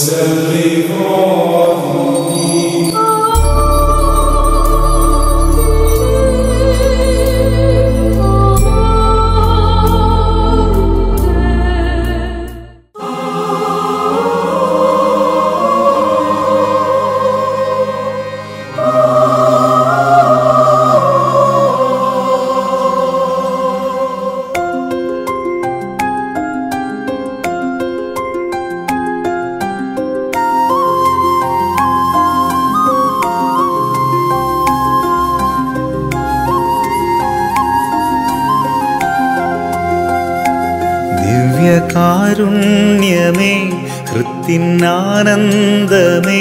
ദിവ്യകാരുണ്യമേ ഹൃത്തിനാനന്ദമേ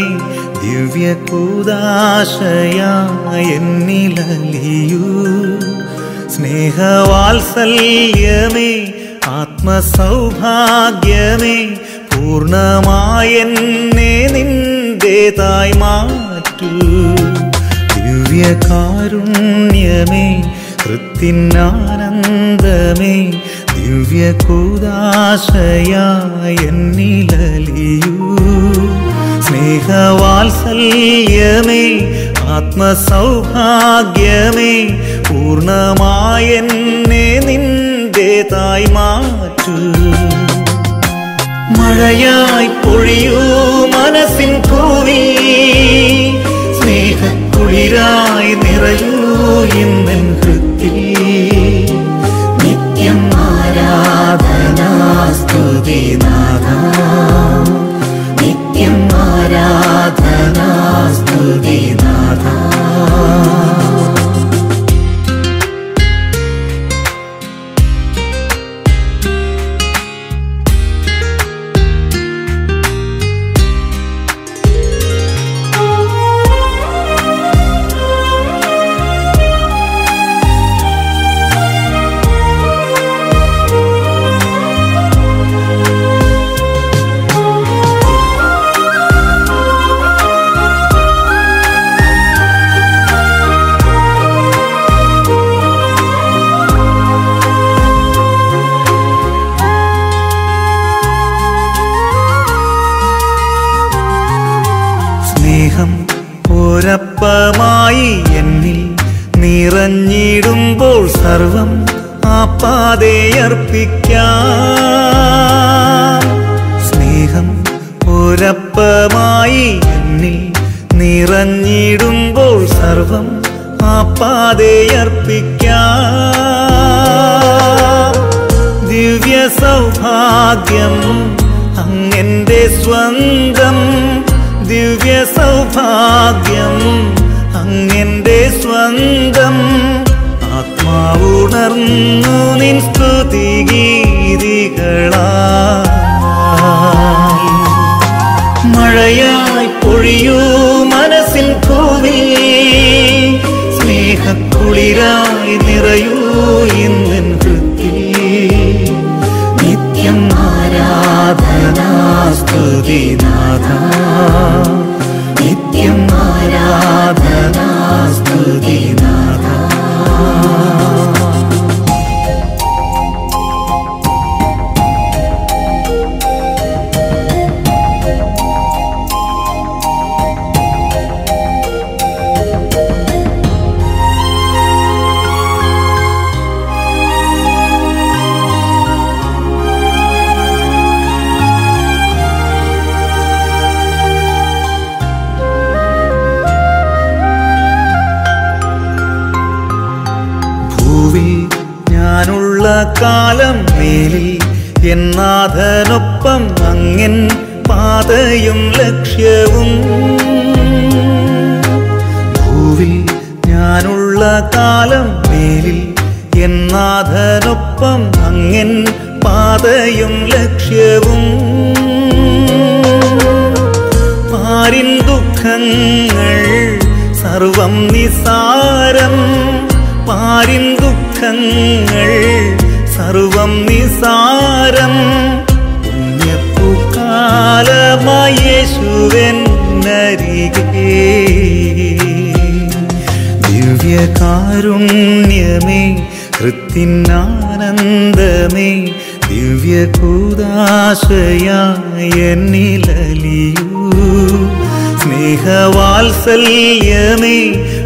ദിവ്യകൂദാശയായെന്നിലലിയൂ സ്നേഹവാത്സല്യമേ ആത്മസൗഭാഗ്യമേ പൂർണ്ണമായെന്നെ നിന്റേതായി മാറ്റൂ ദിവ്യകാരുണ്യമേ ഹൃത്തിനാനന്ദമേ ദിവ്യകൂദാശയായെന്നിലലിയൂ സ്നേഹവാത്സല്യമേ ആത്മസൗഭാഗ്യമേ പൂർണ്ണമായെന്നെ നിന്റേതായി മാറ്റൂ മഴയായി പൊഴിയൂ മനസ്സിൻ പൂവി സ്നേഹക്കുളിരായി നിറയൂ ഇന്നൻ ഹൃത്തിൽ നിത്യം ആരാധനാ സ്തുതി നാഥ നിത്യം ആരാധനാ സ്തുതി നാഥ സ്നേഹം ഒരപ്പമായി എന്നിൽ നിറഞ്ഞിടുമ്പോൾ സർവം ആ പാതയർപ്പിക്കാം സ്നേഹം ഒരപ്പമായി എന്നിൽ നിറഞ്ഞിടുമ്പോൾ സർവം ആ പാതയർപ്പിക്കാം ദിവ്യ സൗഭാഗ്യം അങ്ങെന്റെ സ്വന്തം ദിവ്യ സൗഭാഗ്യം അങ്ങെന്റെ സ്വന്തം ആത്മാവുണർന്നു നിൻ സ്തുതി ഗീതികളായി മഴയായി പൊഴിയൂ മനസ്സിൻ ഭൂമി സ്നേഹക്കുളിരായി നിറയൂ ഇന്നൻ ഹൃത്തിൽ നിത്യം ആരാധനാ സ്തുതി നാഥ നിത്യം ആരാധനാ സ്തുതി നാഥ ഭൂവിൽ ഞാനുള്ള കാലം മേലിൽ എന്നാഥനൊപ്പം അങ്ങൻ പാതയും ലക്ഷ്യവും ഭൂവിൽ ഞാനുള്ള കാലം മേലിൽ എന്നാഥനൊപ്പം അങ്ങൻ പാതയും ലക്ഷ്യവും പാരിൻ ദുഃഖങ്ങൾ സർവം നിസാരം പാരിൻ ദുഃഖങ്ങൾ സർവം നിസാരം പുണ്യപ്പൂക്കാലമായ യേശുവൻ നരികേ ദിവ്യകാരുണ്യമേ ഹൃത്തിനാനന്ദമേ ദിവ്യ ദിവ്യകൂദാശയായ എന്നിലലിയൂ സ്നേഹവാത്സല്യമേ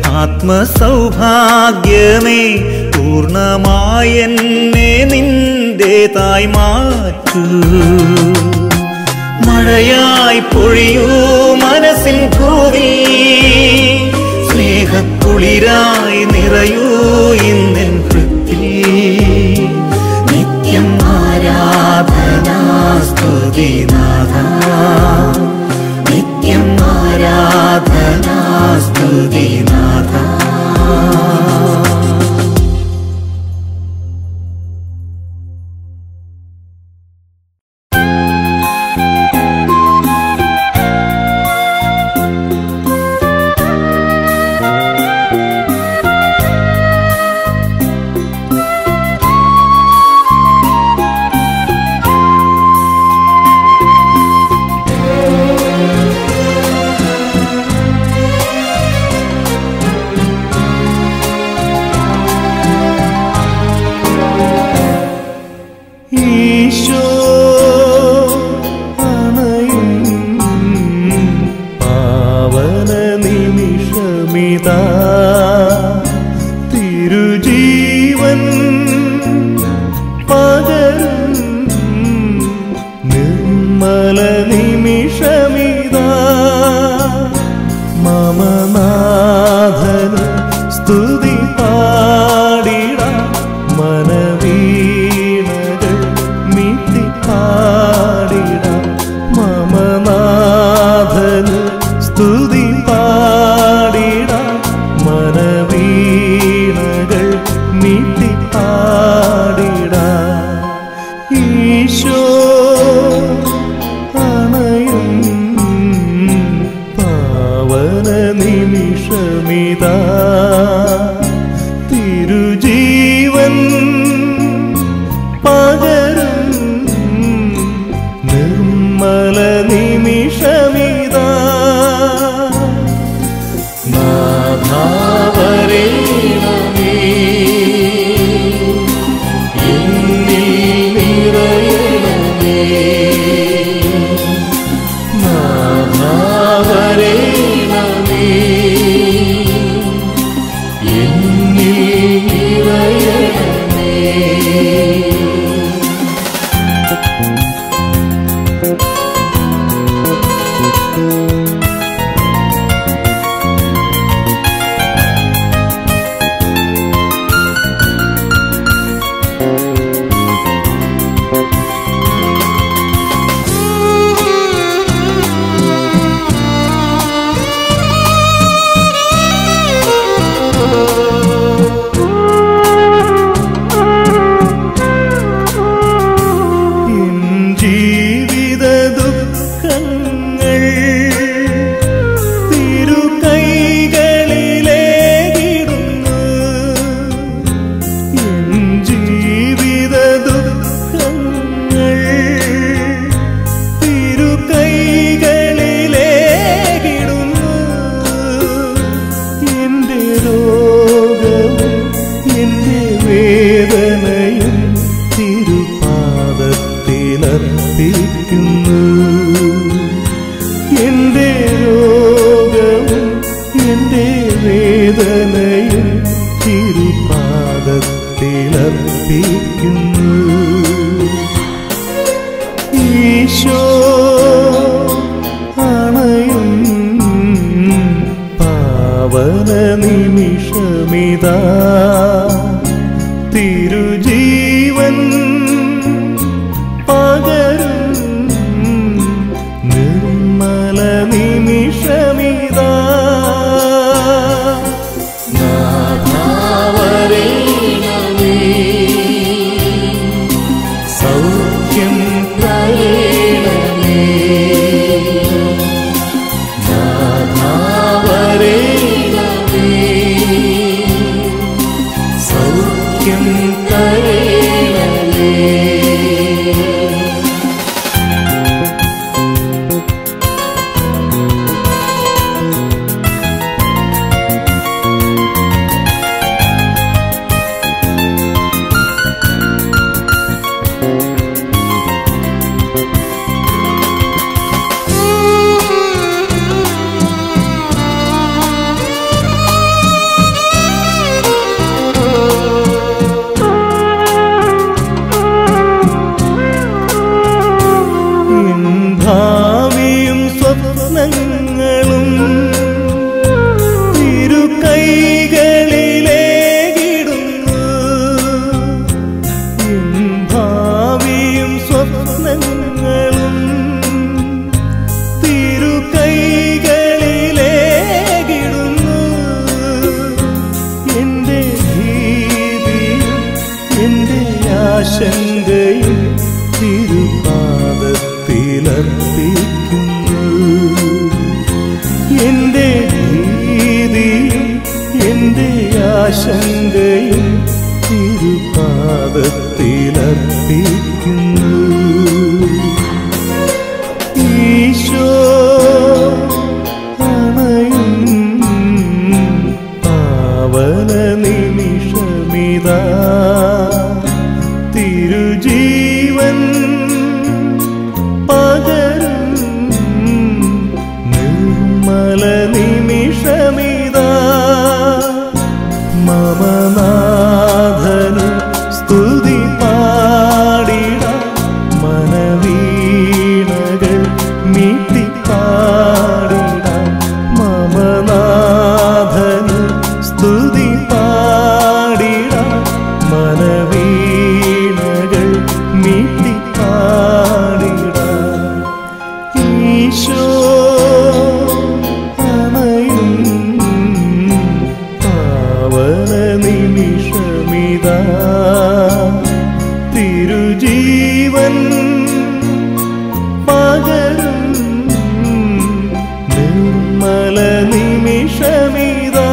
ആത്മസൗഭാഗ്യമേ പൂർണ്ണമായി എന്നെ നിന്റേതായി മാറ്റൂ മഴയായി പൊഴിയൂ മനസ്സിൻ ഭൂവി സ്നേഹക്കുളിരായി നിറയൂ ഇന്നെൻ വൃത്തി നിത്യം ആരാധനാ സ്തുതിനാഥ നിത്യം ആരാധനാ സ്തുതിനാഥ ഈശോ അണയും പാവന നിമിഷമിതാ തിരുജീവൻ പകരും നിർമ്മല നിമിഷമിതാ മമനാഥന സ്തുതി പാടിട മനവീണകൾ മീട്ടി പാടിട മമനാഥന സ്തുതി പാടിട മനവീണകൾ മീട്ടി പാടിട ഈശോ അണയും പാവന നിമിഷമിതാ തിരുജീവൻ പകരും നിർമ്മല നിമിഷമിതാ നാഥാവരേണമേ എന്നിൽ നിറയണമേ നാഥാവരേണമേ എന്നിൽ നിറയണമേ എൻ ജീവിത ദുഃഖങ്ങൾ തിരു കൈകളിലേകിടുന്നു എൻ ജീവിത ദുഃഖങ്ങൾ തിരു കൈകളിലേകിടുന്നു എന്റെ രോഗവും എന്റെ വേദനയും തിരുപാദത്തിലർപ്പിക്കുന്നു എന്റെ രോഗവും എന്റെ വേദനയും തിരുപാദത്തിലർപ്പിക്കുന്നു ഈശോ അണയും പാവന നിമിഷമിതാ തിരുജീവൻ പകരും നിർമ്മല നിമിഷമിതാ എന്റെ ഭീതിയും എന്റെ ആശങ്കയും തിരുപാദത്തിലർപ്പിക്കുന്നു ഈശോ അണയും പാവന നിമിഷമിതാ തിരുജീവൻ പകരും നിർമ്മല നിമിഷമിതാ മമനാഥനു സ്തുതി പാടിട മനവീണകൾ മീട്ടി പാടിട മമനാഥനു സ്തുതി പാടിട മനവീണകൾ മീട്ടി പാടിട ഈശോ അണയും പാവന നിമിഷമിതാ തിരുജീവൻ പകരും നിർമ്മല നിമിഷമിതാ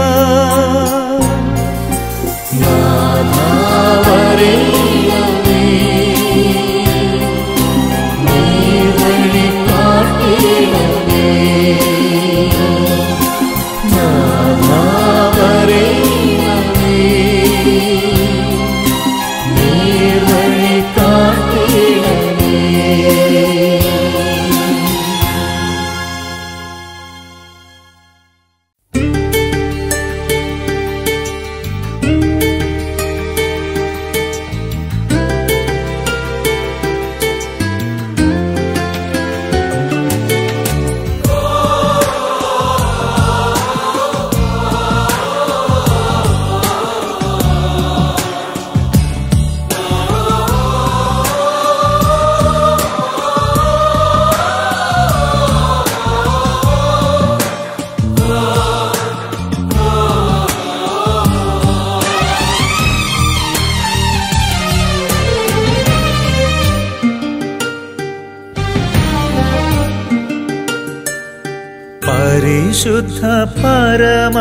പരിശുദ്ധ പരമ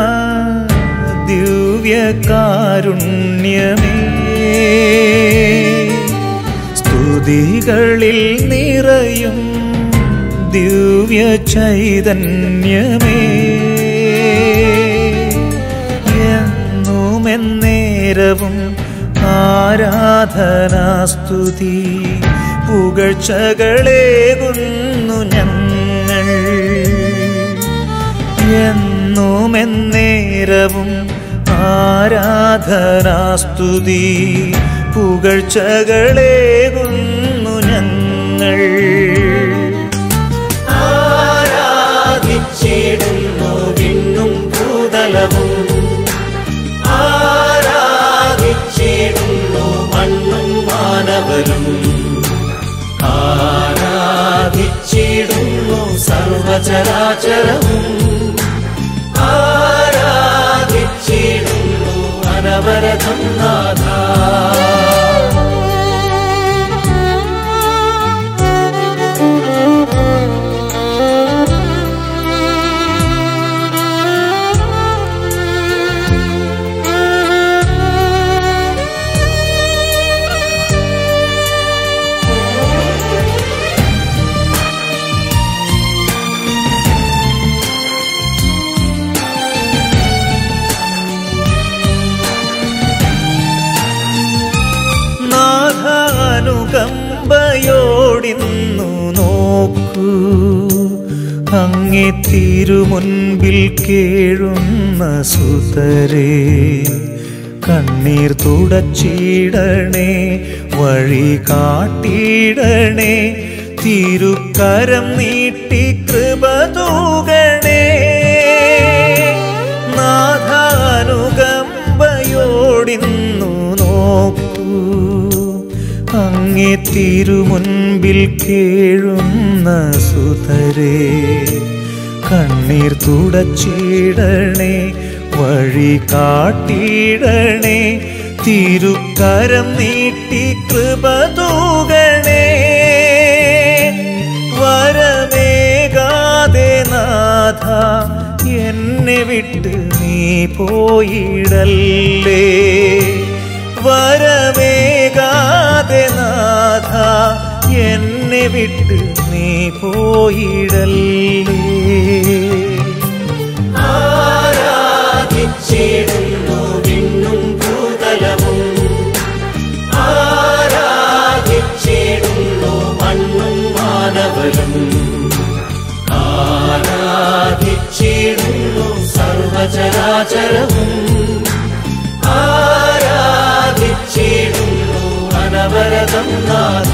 ദിവ്യകാരുണ്യമേ സ്തുതികളിൽ നിറയും ദിവ്യ ചൈതന്യമേ എന്നുമെന്നേരവും ആരാധനാസ്തുതി പുകഴ്ചകളേകുന്നു ഞങ്ങൾ എന്നുമെന്നേരവും ആരാധനാസ്തുതി പുകഴ്ചകളേകുന്നു ഞങ്ങൾ ആരാധിച്ചിടുന്നു വിണ്ണും ഭൂതലവും ആരാധിച്ചിടുന്നു മണ്ണും മാനവരും ആരാധിച്ചിടുന്നു സർവചരാചരവും ആരാധിച്ചിടുന്നു അനവരതം നാഥ നാഥാനുകമ്പയോടിന്നു നോക്കൂ അങ്ങേ തിരുമുൻപിൽ കേഴുന്ന സുതരേ കണ്ണീർ തുടച്ചിടണേ വഴി കാട്ടിടണേ തിരുക്കരം നീട്ടി കൃപ തൂകണേ നാഥാനുകമ്പയോടിന്നു നോക്കൂ അങ്ങേ തിരുമുൻപിൽ കേഴുന്ന സുതരേ കണ്ണീർ തുടച്ചിടണേ വഴി കാട്ടിടണേ തിരുക്കരം നീട്ടി കൃപ തൂകണേ വര വരമേകാതെ നാഥ എന്നെ വിട്ട് നീ പോയിടല്ലേ വരമേകാതെ നാഥ എന്നെ വിട്ട് നീ പോയിടല്ലേ ആരാധിച്ചിടുന്നു വിണ്ണും ഭൂതലവും ആരാധിച്ചിടുന്നു മണ്ണും മാനവരും ആരാധിച്ചിടുന്നു സർവചരാചരവും ആരാധിച്ചിടുന്നു അനവരതം നാഥ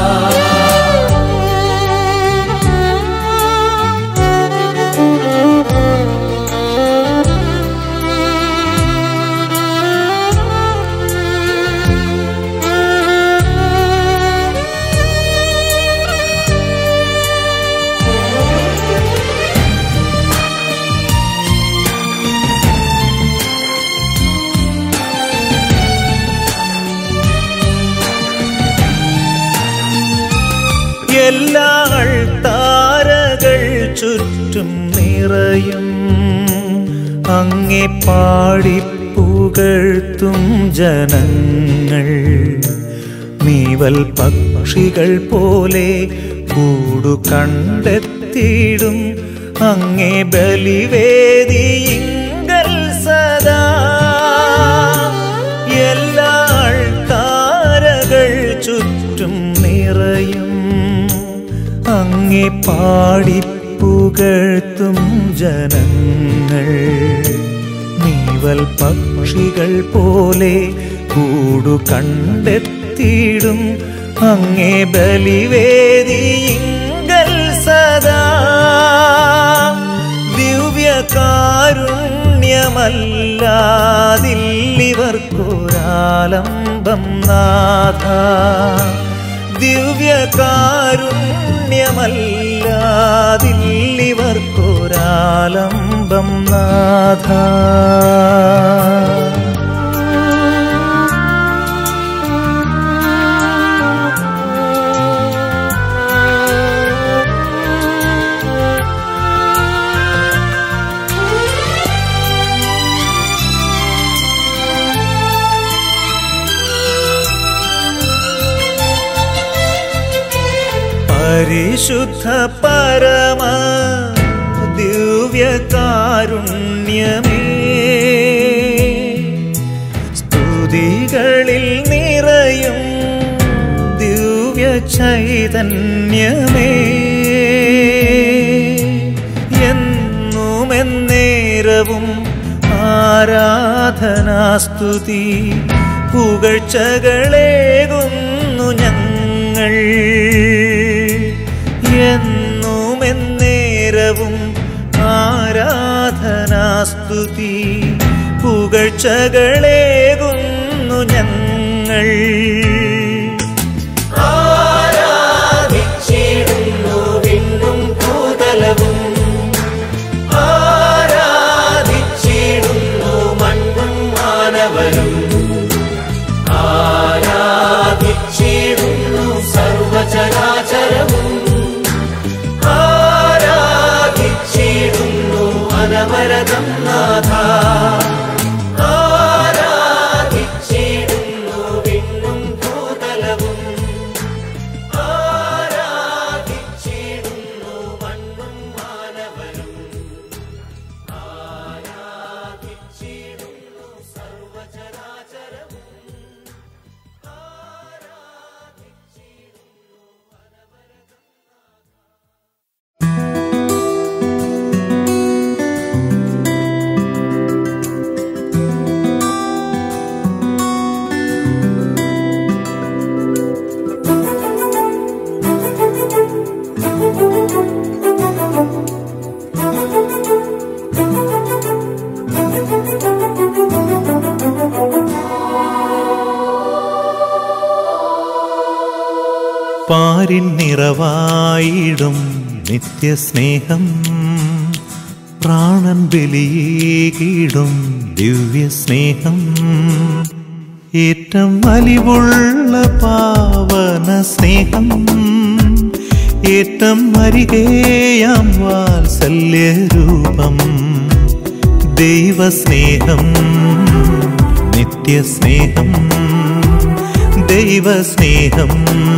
എല്ലാ താരകൾ ചുറ്റും നിറയും അങ്ങെ പാടിപ്പുകഴ്ത്തും ജനങ്ങൾ നീവൽ പക്ഷികൾ പോലെ കൂടു കണ്ടെത്തിയിടും അങ്ങേ ബലിവേദിയിങ്കൽ സദാ എല്ലാ താരകൾ ചുറ്റും നിറയും അങ്ങെ പാടിപ്പുകഴ്ത്തും ജനങ്ങൾ നീവൽ പക്ഷികൾ പോലെ കൂടു കണ്ടെത്തിയിടും അങ്ങേ ബലിവേദിയിങ്കൽ സദാ ദിവ്യകാരുണ്യമല്ലാതില്ലിവർക്കൊരാലംബം നാഥ ദിവ്യകാരുണ്യമല്ലാതില്ലിവർക്കൊരാലംബം നാഥ പരിശുദ്ധ പരമ ദിവ്യകാരുണ്യമേ സ്തുതികളിൽ നിറയും ദിവ്യ ചൈതന്യമേ എന്നുമെന്നേരവും ആരാധനാസ്തുതി പുകഴ്ചകളേകുന്നു ഞങ്ങൾ എന്നുമെന്നേരവും ആരാധനാസ്തുതി പുകഴ്ചകളേകുന്നു ഞങ്ങൾ ആരാധിച്ചിടുന്നു വിണ്ണും ഭൂതലവും ആരാധിച്ചിടുന്നു മണ്ണും മാനവരും ആരാധിച്ചിടുന്നു സർവചരാചരവും ആരാധിച്ചിടുന്നു അനവരതം നാഥ ആരാധിച്ചിടുന്നു വിണ്ണും ഭൂതലവും ആരാധിച്ചിടുന്നു മണ്ണും മാനവരും ആരാധിച്ചിടുന്നു സർവചരാചരവും പാരിൻ നിറവായിടും നിത്യസ്നേഹം പ്രാണൻ ബലിയേകിടും ദിവ്യസ്നേഹം ഏറ്റം വലിവുള്ള പാവന സ്നേഹം ഏറ്റം അരികേയാം വാത്സല്യരൂപം ദൈവസ്നേഹം നിത്യസ്നേഹം ദൈവസ്നേഹം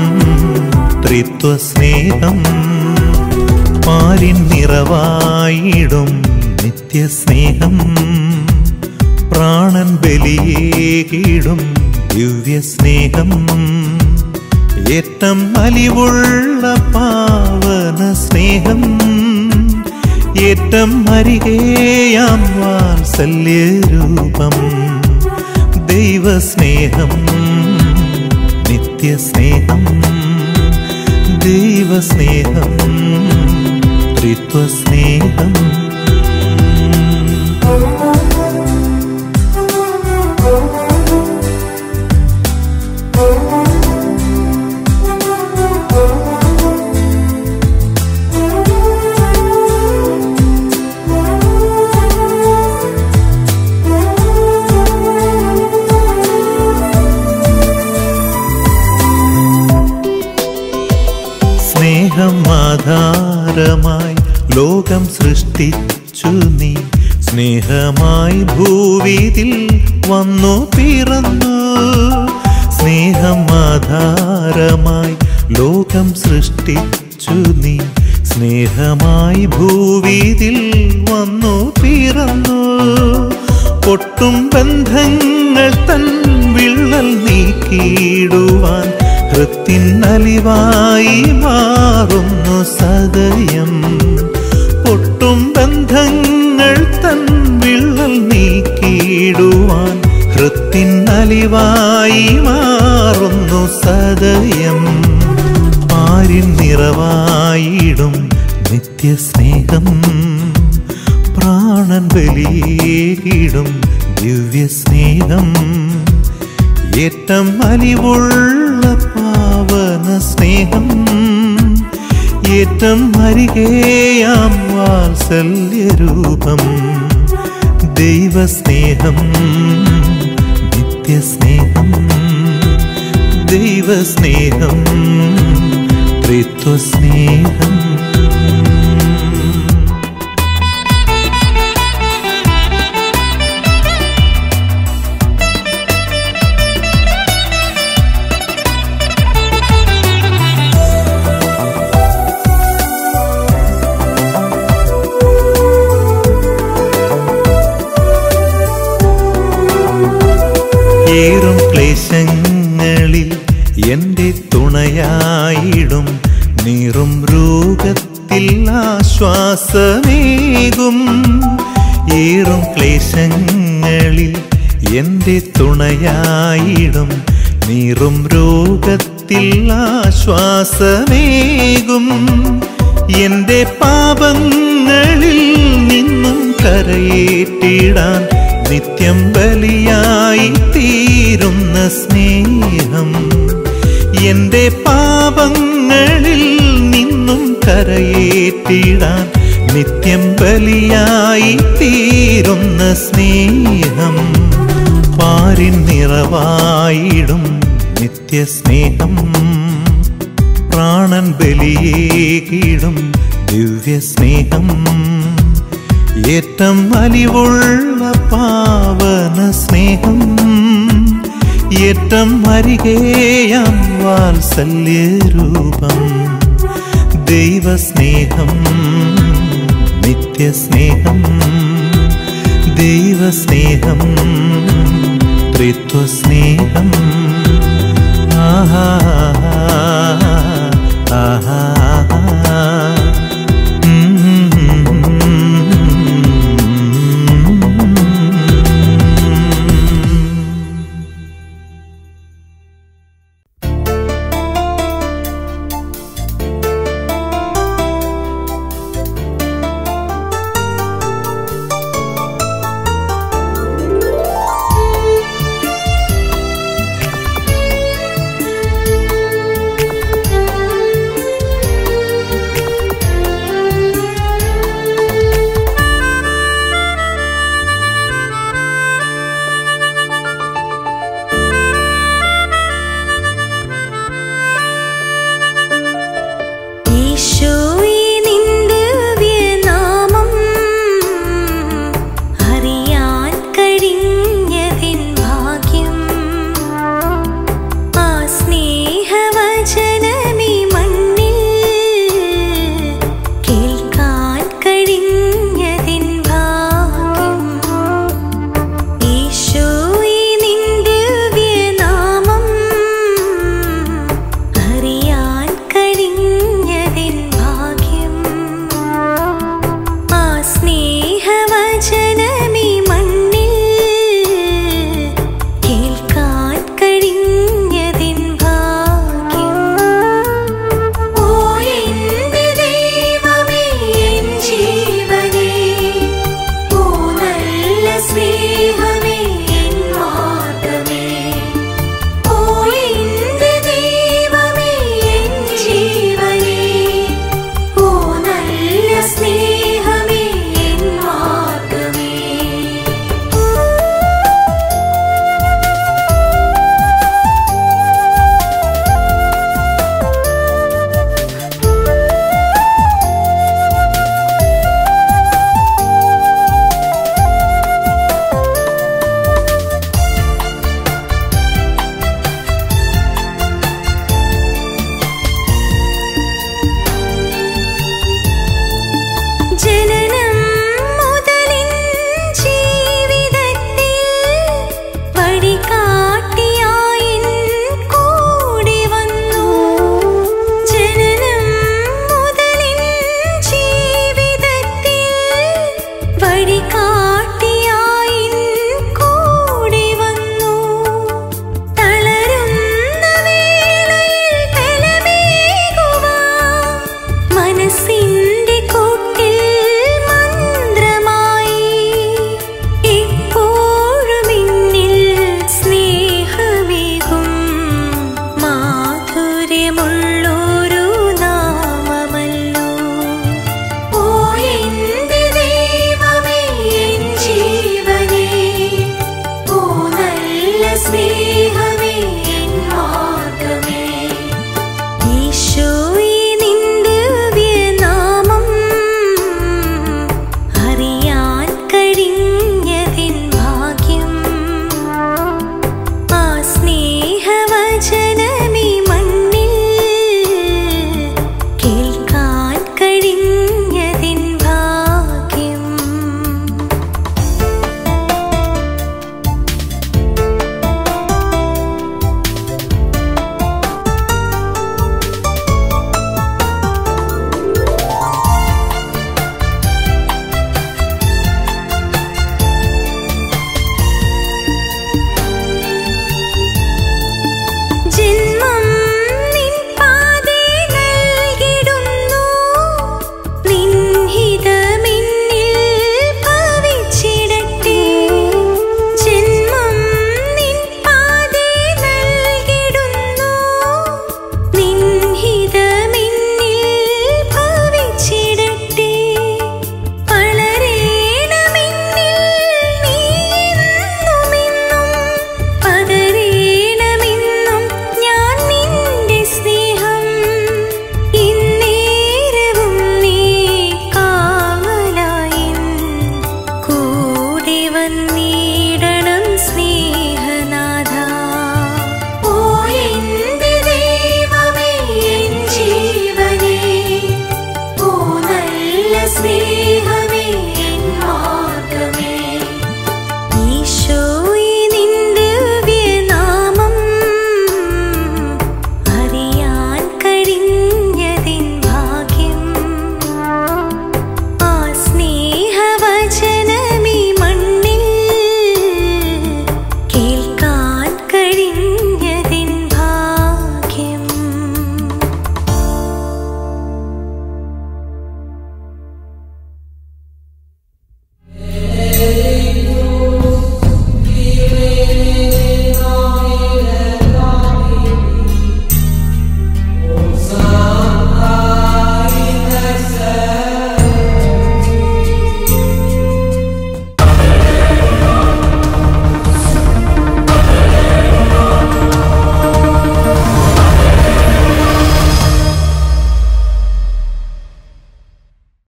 ത്രിത്വസ്നേഹം പാലിൻ നിറവായിടും നിത്യസ്നേഹം പ്രാണൻ ബലിയേകിടും ദിവ്യസ്നേഹം ഏറ്റം അലിവുള്ള പാവന സ്നേഹം ഏറ്റം അരികേയാം വാത്സല്യരൂപം ദൈവസ്നേഹം നിത്യസ്നേഹം ദൈവസ്നേഹം ത്രിത്വസ്നേഹം സ്നേഹം ആധാരമായി ലോകം സൃഷ്ടിച്ചു നീ സ്നേഹമായി ഭൂവിതിൽ വന്നു പിറന്നു സ്നേഹം ആധാരമായി ലോകം സൃഷ്ടിച്ചു നീ സ്നേഹമായി ഭൂവിതിൽ വന്നു പിറന്നു പൊട്ടും ബന്ധങ്ങൾ തൻ വിള്ളൽ നീക്കിയിടുവാൻ ഹൃത്തിൻ അലിവായി മാറുന്നു സദയം പൊട്ടും ബന്ധങ്ങൾ തൻ വിള്ളൽ നീക്കിയിടുവാൻ ഹൃത്തിൻ അലിവായി മാറുന്നു സദയം ആരിൻ നിറവായിടും നിത്യസ്നേഹം പ്രാണൻ ബലിയേകിടും ദിവ്യസ്നേഹം ഏറ്റം അലിവുള്ള പാവന സ്നേഹം ഏറ്റം അരികേയാം വാത്സല്യരൂപം ദൈവസ്നേഹം നിത്യസ്നേഹം ദൈവസ്നേഹം ത്രിത്വസ്നേഹം ഏറും ക്ലേശങ്ങളിൽ എൻ്റെ തുണയായിടും നീറും രോഗത്തിൽ ആശ്വാസമേകും ഏറും ക്ലേശങ്ങളിൽ എൻ്റെ തുണയായിടും നീറും രോഗത്തിൽ ആശ്വാസമേകും എൻ്റെ പാപങ്ങളിൽ നിന്നും കരയേറ്റിടാൻ നിത്യം ബലിയായി തീരുന്ന സ്നേഹം എൻ്റെ പാപങ്ങളിൽ നിന്നും കരയേറ്റിടാൻ നിത്യം ബലിയായി തീരുന്ന സ്നേഹം പാരിൻ നിറവായിടും നിത്യസ്നേഹം പ്രാണൻ ബലിയേകിടും ദിവ്യസ്നേഹം ഏറ്റം അലിവുള്ള പാവന സ്നേഹം ഏറ്റം അരികേയാം വാത്സല്യരൂപം ദൈവസ്നേഹം നിത്യസ്നേഹം ദൈവസ്നേഹം ത്രിത്വസ്നേഹം ആഹാ ആഹാ ും സ്നേഹമേ എൻ മാ